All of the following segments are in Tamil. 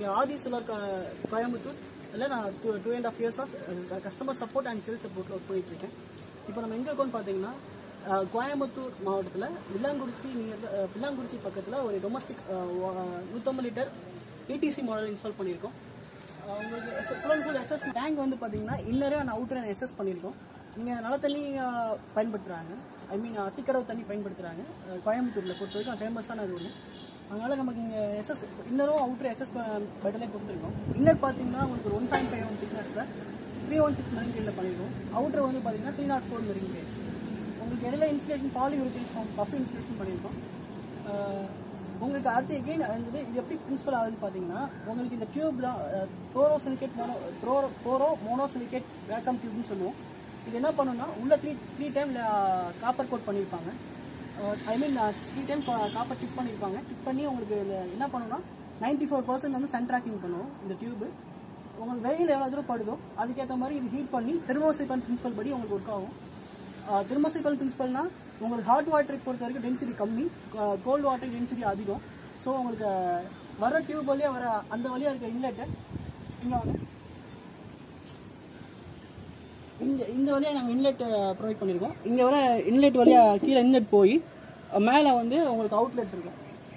இங்கே ஆதி சிலர் கோயம்புத்தூர் இல்லை நான் டூ டூ அண்ட் ஆஃப் இயர்ஸாக கஸ்டமர் சப்போர்ட் அண்ட் சேல்ஸ் சப்போர்ட்டில் ஒர்க் பண்ணிட்டு இருக்கேன் இப்போ நம்ம எங்கே இருக்கோம்னு பார்த்தீங்கன்னா அஹ், கோயம்புத்தூர் மாவட்டத்தில் வில்லாங்குறிச்சி நியர் வில்லாங்குறிச்சி பக்கத்தில் ஒரு டொமஸ்டிக் நூற்றம்பது லிட்டர் ஏடிசி மாடல் இன்ஸ்டால் பண்ணியிருக்கோம் அஹ், உங்களுக்கு full and full SS tank வந்து பார்த்தீங்கன்னா இன்னரே அண்ட் அவுட்டர் எஸ்எஸ் பண்ணியிருக்கோம் இங்கே நல்ல தண்ணி அஹ், பயன்படுத்துகிறாங்க ஐ மீன் அத்திக்கடவு தண்ணி பயன்படுத்துகிறாங்க கோயம்புத்தூரில் பொறுத்த வரைக்கும் ஃபேமஸான அது ஒன்று அதனால நமக்கு இங்கே எஸ்எஸ் இன்னரும் அவுட்டர் எஸ்எஸ் பெட்டலே கொடுத்துருக்கோம் இன்னர் பார்த்தீங்கன்னா உங்களுக்கு ஒன் பாயிண்ட் ஃபைவ் ஒன் திக்னஸில் த்ரீ ஒன் சிக்ஸ் மெரிங் கேட்டில் பண்ணியிருக்கோம் அவுட்டர் வந்து பார்த்தீங்கன்னா த்ரீ நாட் ஃபோர் மெரிங் கேட் உங்களுக்கு இடையில insulation polyurethane foam puff insulation பண்ணியிருக்கோம் ஆஹ் உங்களுக்கு அடுத்து எகெயின் வந்து இது எப்படி பிரின்சிபல் ஆகுதுன்னு பார்த்தீங்கன்னா உங்களுக்கு இந்த டியூப் தான் குளோரோசிலிகேட் மோனோ குளோரோ குளோரோ மோனோசிலிகேட் வேக்கம் டியூப்னு சொல்லுவோம் இது என்ன பண்ணுன்னா உள்ள three three time copper coat பண்ணியிருப்பாங்க I mean three time copper dip பண்ணியிருப்பாங்க டிப் பண்ணி உங்களுக்கு இந்த என்ன பண்ணுன்னா நைன்டி ஃபோர் பர்சன்ட் வந்து சன் ட்ராக்கிங் பண்ணுவோம் இந்த டியூப் உங்களுக்கு வெயில் எவ்வளோ தூரம் படுதோ அதுக்கேற்ற மாதிரி இது ஹீட் பண்ணி தெர்மோசைக்கல் பிரின்சிபல் படி உங்களுக்கு ஒர்க் ஆகும் தெர்மோசைக்கல் பிரின்சிபல்னா உங்களுக்கு ஹாட் வாட்டருக்கு பொறுத்த வரைக்கும் டென்சிட்டி கம்மி கோல்டு வாட்டருக்கு டென்சிட்டி அதிகம் ஸோ உங்களுக்கு அஹ், வர டியூப் வழியாக வர அந்த வழியாக இருக்க இன்லெட்டை இங்கே வாங்க இந்த இந்த வழியாக நாங்கள் இன்லெட் ப்ரொவைட் பண்ணியிருக்கோம் இங்கே வர இன்லெட் வழியாக கீழே இன்லெட் போய் மேலே வந்து உங்களுக்கு அவுட்லெட் இருக்கும்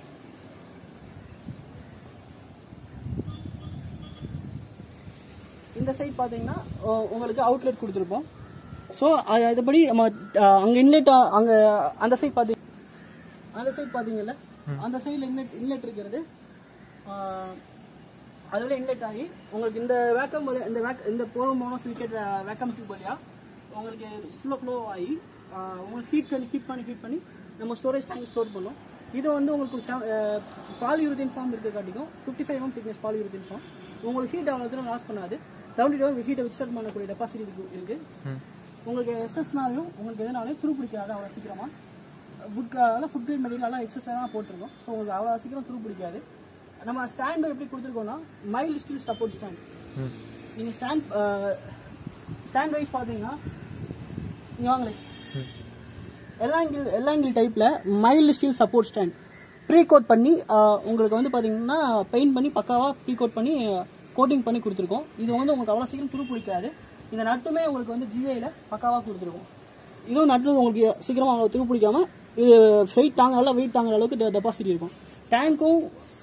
இந்த சைட் பார்த்தீங்கன்னா உ- உங்களுக்கு அவுட்லெட் கொடுத்துருப்போம் ஸோ அதுபடி நம்ம அங்கே இன்லெட் அங்கே அந்த சைட் பார்த்தீங்க அந்த சைட் பார்த்தீங்கல்ல அந்த சைடில் இன்லெட் இன்லெட் இருக்கிறது ஆஹ், அதோட இன்லெட் ஆகி உங்களுக்கு இந்த வேக்கம் இந்த வேக் இந்த போரோ மோனோசிலிகேட் வேக்கம் டியூப் வழியா உங்களுக்கு ஃபுல்லாக ஃப்ளோ ஆகி ஆஹ், உங்களுக்கு ஹீட் பண்ணி ஹீட் பண்ணி ஹீட் பண்ணி நம்ம ஸ்டோரேஜ் டேங்க் ஸ்டோர் பண்ணோம் இது வந்து உங்களுக்கு பாலியூரிதின் ஃபார்ம் இருக்க காட்டிக்கும் fifty five M thickness polyurethane foam உங்களுக்கு ஹீட் அவ்வளோ தூரம் லாஸ் பண்ணாது செவன்டி டூ ஹீட்டை வித்ஸ்டார்ட் பண்ணக்கூடிய டெபாசிட்டி இருக்கு இருக்கு உங்களுக்கு எஸ்எஸ்னாலையும் உங்களுக்கு எதனாலையும் துரு பிடிக்காது அவ்வளோ சீக்கிரமாக ஃபுட் அதெல்லாம் ஃபுட் கிரேட் மெட்டீரியல் எல்லாம் எக்ஸஸாக தான் போட்டிருக்கோம் ஸோ உங்களுக்கு அவ்வளோ சீக்கிரம் துரு பிடிக்காது நம்ம ஸ்டாண்டு எப்படி கொடுத்துருக்கோம்னா மைல்டு ஸ்டீல் சப்போர்ட் ஸ்டாண்ட் நீங்கள் ஸ்டாண்ட் ஸ்டாண்ட் வைஸ் பார்த்தீங்கன்னா நீங்கள் வாங்களேன் எல்லாங்கில் எல்லாங்கில் டைப்பில் mild steel support stand pre coat பண்ணி ஆஹ், உங்களுக்கு வந்து பார்த்தீங்கன்னா பெயிண்ட் பண்ணி பக்காவாக ப்ரீ கோட் பண்ணி கோட்டிங் பண்ணி கொடுத்துருக்கோம் இது வந்து உங்களுக்கு அவ்வளோ சீக்கிரம் துரு பிடிக்காது இந்த நட்டுமே உங்களுக்கு வந்து ஜிஐயில் பக்காவாக கொடுத்துருக்கோம் இதுவும் நட்டு உங்களுக்கு சீக்கிரமாக அவ்வளோ துரு பிடிக்காம இது வெயிட் தாங்க நல்லா வெயிட் தாங்குற அளவுக்கு டெபாசிட் இருக்கும் டேங்க்கும்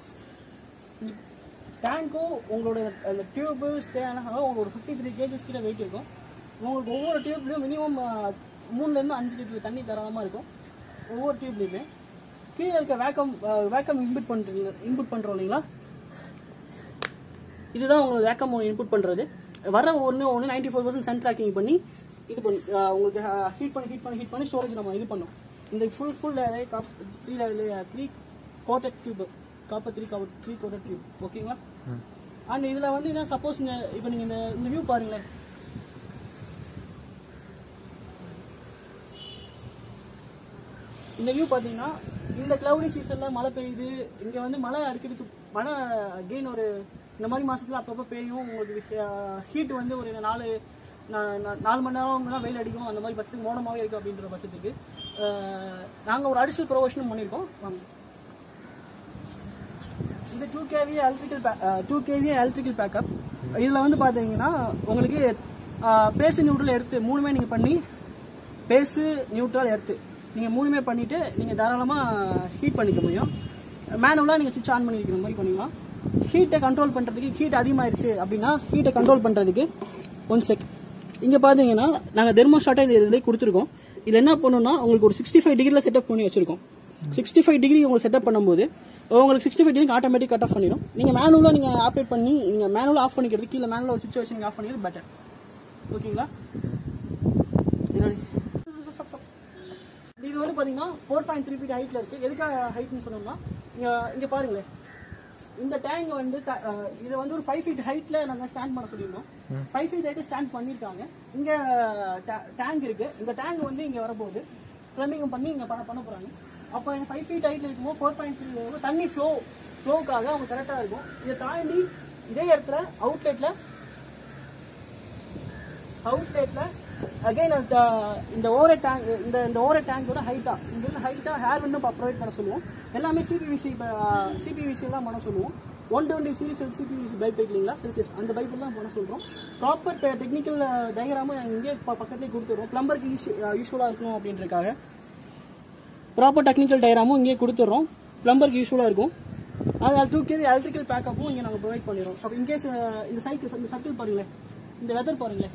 டேங்க்கும் உங்களோட அந்த டியூப்பு ஸ்டே ஆனால் உங்களுக்கு ஒரு ஃபிஃப்டி த்ரீ கேஜிஸ் கிட்ட வெயிட் இருக்கும் உங்களுக்கு ஒவ்வொரு டியூப்லையும் மினிமம் மூணுலேருந்து அஞ்சு லிட்டர் தண்ணி தாராளமாக இருக்கும் ஒவ்வொரு டியூப்லையுமே கீழே இருக்க வேக்கம் வேக்கம் இன்புட் பண்ணுறீங்க இன்புட் பண்ணுறோம் இல்லைங்களா இதுதான் உங்களுக்கு வேக்கம் இன்புட் பண்ணுறது வர ஒன்று ஒன்று ninety four percent sun tracking பண்ணி இது பண்ணி அஹ், உங்களுக்கு ஹீட் பண்ணி ஹீட் பண்ணி ஹீட் பண்ணி ஸ்டோரேஜ் நம்ம இது பண்ணோம் இந்த full full three three coated tube copper three cover three coated tube ஓகேங்களா அண்ட் இதில் வந்து என்ன சப்போஸ் இப்போ நீங்கள் இந்த இந்த வியூ பாருங்களேன் இந்த வியூ பார்த்தீங்கன்னா இந்த கிளவுடி சீசனில் மழை பெய்யுது இங்கே வந்து மழை அடிக்கடி து- மழை அகெயின் ஒரு இந்த மாதிரி மாசத்துல அப்பப்போ பெய்யும் உங்களுக்கு ஹீட் வந்து ஒரு நாலு நா- நா- நாலு மணி நேரம் தான் வெயில் அடிக்கும் அந்த மாதிரி பட்சத்துக்கு மோடமாகவே இருக்கும் அப்படின்ற பட்சத்துக்கு நாங்கள் ஒரு அடிஷனல் ப்ரொவிஷனும் பண்ணியிருக்கோம் வாங்க. இந்த two KV electrical two KV electrical backup இதில் வந்து பார்த்தீங்கன்னா உங்களுக்கு பேசு நியூட்ரல் எடுத்து மூணுமே நீங்கள் பண்ணி பேஸு நியூட்ரல் எர்த்து நீங்கள் மூணுமே பண்ணிவிட்டு நீங்கள் தாராளமாக ஹீட் பண்ணிக்க முடியும் மேனுவலாக நீங்கள் சுவிட்ச் ஆன் பண்ணிக்கிற மாதிரி பண்ணிக்கலாம் ஹீட்டை கண்ட்ரோல் பண்ணுறதுக்கு ஹீட் அதிகமாகிடுச்சு அப்படின்னா ஹீட்டை கண்ட்ரோல் பண்ணுறதுக்கு ஒன் செக் இங்கே பார்த்தீங்கன்னா நாங்கள் தெர்மோஸ்டாட்டை இந்த இதில் கொடுத்துருக்கோம் இது என்ன பண்ணணும்னா உங்களுக்கு ஒரு சிக்ஸ்டி ஃபைவ் டிகிரியில் செட்டப் பண்ணி வச்சிருக்கோம் சிக்ஸ்டி ஃபைவ் டிகிரி உங்களுக்கு செட்டப் பண்ணும்போது உங்களுக்கு sixty five degree automatic cut off பண்ணிடும் நீங்கள் மேனுவலாக நீங்கள் ஆப்ரேட் பண்ணி நீங்கள் மேனுவலாக ஆஃப் பண்ணிக்கிறது கீழே மேனுவலாக ஒரு சுவிட்ச் வச்சு நீங்கள் ஆஃப் பண்ணிக்கிறது பெட்டர் ஓகேங்களா இதோட இது வந்து பாத்தீங்கன்னா ஃபோர் பாயிண்ட் த்ரீ ஃபீட் ஹைட்ல இருக்கு எதுக்காக ஹைட்னு சொன்னோம்னா இங்க இங்க பாருங்களேன் இந்த டேங்க் வந்து த- அஹ் இது வந்து ஒரு ஃபைவ் ஃபீட் ஹைட்ல நாங்க ஸ்டாண்ட் பண்ண சொல்லியிருந்தோம் ஃபைவ் ஃபீட் ஹைட்ல ஸ்டாண்ட் பண்ணிருக்காங்க இங்க டேங்க் இருக்கு இந்த டேங்க் வந்து இங்க வரப்போகுது பிளம்பிங் பண்ணி இங்க பண்ண பண்ண போறாங்க அப்போ இந்த ஃபைவ் ஃபீட் ஹைட்ல இருக்கும்போது ஃபோர் பாயிண்ட் த்ரீ தண்ணி ஃப்ளோ ஃப்ளோக்காக அவங்க கரெக்டா இருக்கும் இதை தாண்டி இதே இடத்துல அவுட்லெட்ல அவுட்லெட்ல அகைன் அந்த இந்த ஓர டேங்க் இந்த இந்த ஓர டேங்கோட ஹைட்டா இங்க இருந்து ஹைட்டா ஹேர் விண்டும் ப்ரொவைட் பண்ண சொல்லுவோம் எல்லாமே சிபிவிசி சிபிவிசி தான் பண்ண சொல்லுவோம் one twenty series LCPC pipe இல்லைங்களா செல்சியஸ் அந்த பைப் தான் பண்ண சொல்கிறோம் ப்ராப்பர் டெக்னிக்கல் டயக்ராமும் இங்கே ப- பக்கத்துலேயே கொடுத்துருவோம் ப்ளம்பருக்கு யூஸ்ஃபுல்லாக இருக்கணும் அப்படின்றதுக்காக ப்ராப்பர் டெக்னிக்கல் டயராமும் இங்கே கொடுத்துட்றோம் ப்ளம்பருக்கு யூஸ்ஃபுல்லாக இருக்கும் அது டூ கேவி எலக்ட்ரிக்கல் பேக்கப்பும் இங்கே நாங்கள் ப்ரொவைட் பண்ணிடுறோம் ஸோ இன்கேஸ் இந்த சைக்கிள் இந்த சர்க்கிள் பாருங்களேன் இந்த வெதர் பாருங்களேன்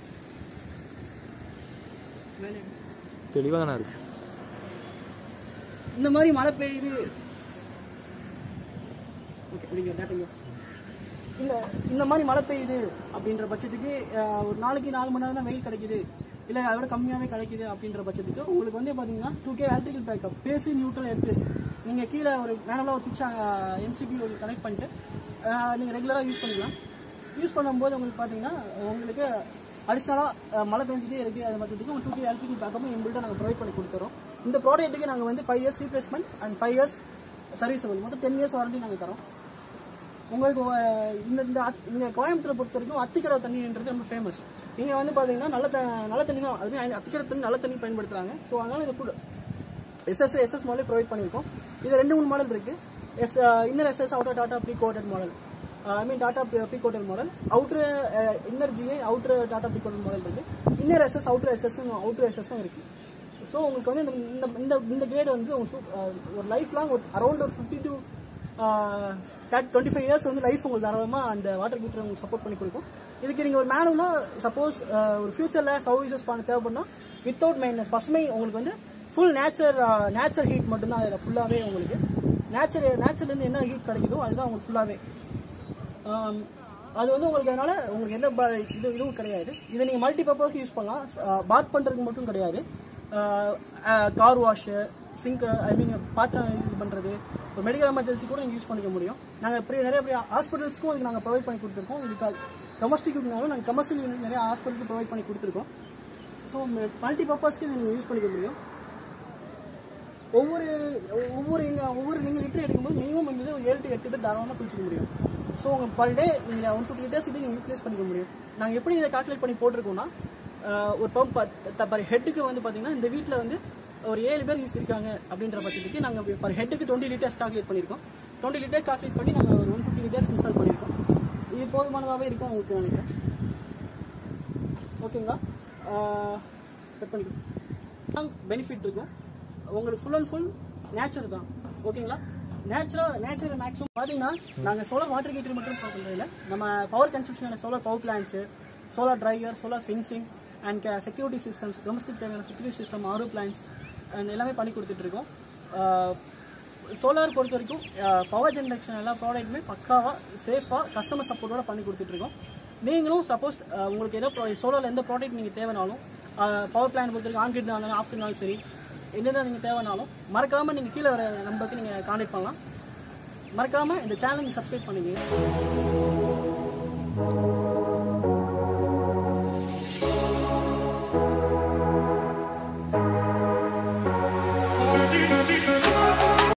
தெளிவாக தானே இருக்கு இந்த மாதிரி மழை பெய்யுது ஓகே அப்படிங்க டேட்டுங்க இந்த இந்த மாதிரி மழை பெய்யுது அப்படின்ற பட்சத்துக்கு அஹ், ஒரு நாளைக்கு நாலு மணி நேரம் தான் வெயில் கிடைக்குது இல்லை அதை விட கம்மியாகவே கிடைக்குது அப்படின்ற பட்சத்துக்கு உங்களுக்கு வந்து பார்த்தீங்கன்னா டூ கே எலக்ட்ரிக்கல் பேக்கப் பேசி நியூட்ரல் எடுத்து நீங்கள் கீழே ஒரு மேனலாக ஒரு சுவிட்ச் எம்சிபி ஒரு கனெக்ட் பண்ணிட்டு நீங்கள் ரெகுலராக யூஸ் பண்ணிக்கலாம் யூஸ் பண்ணும்போது உங்களுக்கு பார்த்தீங்கன்னா உங்களுக்கு அடிஷ்னலாக மழை பெஞ்சிட்டே இருக்குது அது பட்சத்துக்கு உங்களுக்கு டூ கே எலக்ட்ரிக்கல் பேக்கப்பும் இம்பிள்டாக நாங்கள் ப்ரொவைட் பண்ணி கொடுத்துறோம் இந்த ப்ராடக்ட்டுக்கு நாங்கள் வந்து five years replacement and five years serviceable மொத்தம் டென் இயர்ஸ் வாரண்டி நாங்கள் தரோம் உங்களுக்கு அஹ், இந்த இந்த அத்- இங்க கோயம்புத்தூரை பொறுத்த வரைக்கும் அத்திக்கடவு தண்ணின்றது ரொம்ப ஃபேமஸ் இங்க வந்து பாத்தீங்கன்னா நல்ல த நல்ல தண்ணி தான் அதுவே அத்திக்கடவு தண்ணி நல்ல தண்ணி பயன்படுத்துறாங்க ஸோ அதனால இது ஃபுல் எஸ்எஸ் எஸ்எஸ் மாடலே ப்ரொவைட் பண்ணியிருக்கோம் இது ரெண்டு மூணு மாடல் இருக்கு S inner SS outer Tata pre coated model I mean Tata pre coated model outer inner G A outer Tata pre coated model இருக்கு inner SS outer SS outer எஸ்எஸும் இருக்கு ஸோ உங்களுக்கு வந்து இந்த- இந்த இந்த இந்த கிரேட் வந்து உங்களுக்கு அஹ், ஒரு லைஃப் லாங் ஒரு அரௌண்ட் ஒரு fifty to twenty five years வந்து லைஃப் உங்களுக்கு தாராளமாக அந்த வாட்டர் ஹீட்டர் உங்களுக்கு சப்போர்ட் பண்ணி கொடுக்கும் இதுக்கு நீங்கள் ஒரு மேனுவலாக சப்போஸ் ஒரு ஃபியூச்சரில் சர்வீசஸ் பண்ண தேவைப்படனா வித்தவுட் மெயின்டெனன்ஸ் பசுமை உங்களுக்கு வந்து ஃபுல் நேச்சர் நேச்சர் ஹீட் மட்டும்தான் அதில் ஃபுல்லாகவே உங்களுக்கு நேச்சர் நேச்சர்லேருந்து என்ன ஹீட் கிடைக்குதோ அதுதான் உங்களுக்கு ஃபுல்லாகவே ஆம், அது வந்து உங்களுக்கு அதனால உங்களுக்கு எந்த ப- இது இதுவும் கிடையாது இதை நீங்கள் மல்டி பர்பஸ்க்கு யூஸ் பண்ணலாம் பாத் பண்ணுறதுக்கு மட்டும் கிடையாது car wash sink I mean பாத்திரம் இது பண்ணுறது இப்போ மெடிக்கல் எமர்ஜென்சி கூட நீங்கள் யூஸ் பண்ணிக்க முடியும் நாங்கள் இப்படி நிறைய பெரிய ஹாஸ்பிட்டல்ஸ்க்கும் இதுக்கு நாங்கள் ப்ரொவைட் பண்ணி கொடுத்துருக்கோம் இதுக்கு டொமஸ்டிக் யூனிட்னாலும் நாங்கள் கமர்ஷியல் யூனிட் நிறைய ஹாஸ்பிட்டலுக்கு ப்ரொவைட் பண்ணி கொடுத்துருக்கோம் ஸோ மல்டி பர்பஸ்க்கு இதை நீங்கள் யூஸ் பண்ணிக்க முடியும் ஒவ்வொரு ஒவ்வொரு இங்க- ஒவ்வொரு நீங்கள் லிட்டர் எடுக்கும்போது மினிமம் வந்து ஒரு ஏழு டு எட்டு பேர் தாராளமாக குளிச்சிக்க முடியும் ஸோ உங்கள் பர் டே நீங்கள் ஒன் ஃபிஃப்டி லிட்டர்ஸ் நீங்கள் யூட்டிலைஸ் பண்ணிக்க முடியும் நாங்கள் எப்படி இதை கால்குலேட் பண்ணி போட்டிருக்கோம்னா ஆஹ், ஒரு பம்ப் பர் ஹெட்டுக்கு வந்து பார்த்தீங்கன்னா இந்த வீட்டில் வந்து ஒரு ஏழு பேர் யூஸ் இருக்காங்க அப்படின்ற பட்சத்துக்கு நாங்கள் பர் ஹெட்டுக்கு டுவெண்ட்டி லிட்டர்ஸ் கால்குலேட் பண்ணியிருக்கோம் டுவெண்ட்டி லிட்டர்ஸ் கால்குலேட் பண்ணி நாங்கள் ஒரு ஒன் ஃபிஃப்டி லிட்டர்ஸ் இன்ஸ்டால் பண்ணியிருக்கோம் இது போதுமானதாகவே இருக்கும் உங்களுக்கு நினைக்கிறேன் ஓகேங்களா கட் பண்ணிக்கலாம் பெனிஃபிட் இருக்கும் உங்களுக்கு ஃபுல் அண்ட் ஃபுல் நேச்சர் தான் ஓகேங்களா நேச்சுரா நேச்சுரல் மேக்ஸிமம் பார்த்தீங்கன்னா நாங்கள் சோலார் வாட்டர் ஹீட்டர் மட்டும் பார்க்கறது இல்லை நம்ம power construction solar power plants solar dryer solar fencing and security systems domestic தேவையான security system RO plants and எல்லாமே பண்ணி கொடுத்துட்ருக்கோம் சோலார் பொறுத்த வரைக்கும் பவர் ஜென்ரேஷன் எல்லா ப்ராடக்ட்டுமே பக்காவாக சேஃபாக கஸ்டமர் சப்போர்ட்டோட பண்ணி கொடுத்துட்ருக்கோம் நீங்களும் சப்போஸ் உங்களுக்கு ஏதோ சோலாரில் எந்த ப்ராடக்ட் நீங்கள் தேவைனாலும் பவர் பிளான் பொறுத்த வரைக்கும் ஆன்கிட் இருந்தாலும் ஆஃப் இருந்தாலும் சரி என்னென்ன நீங்கள் தேவைனாலும் மறக்காமல் நீங்கள் கீழே வர நம்பருக்கு நீங்கள் காண்டாக்ட் பண்ணலாம் மறக்காமல் இந்த சேனல் நீங்கள் சப்ஸ்கிரைப் பண்ணுங்க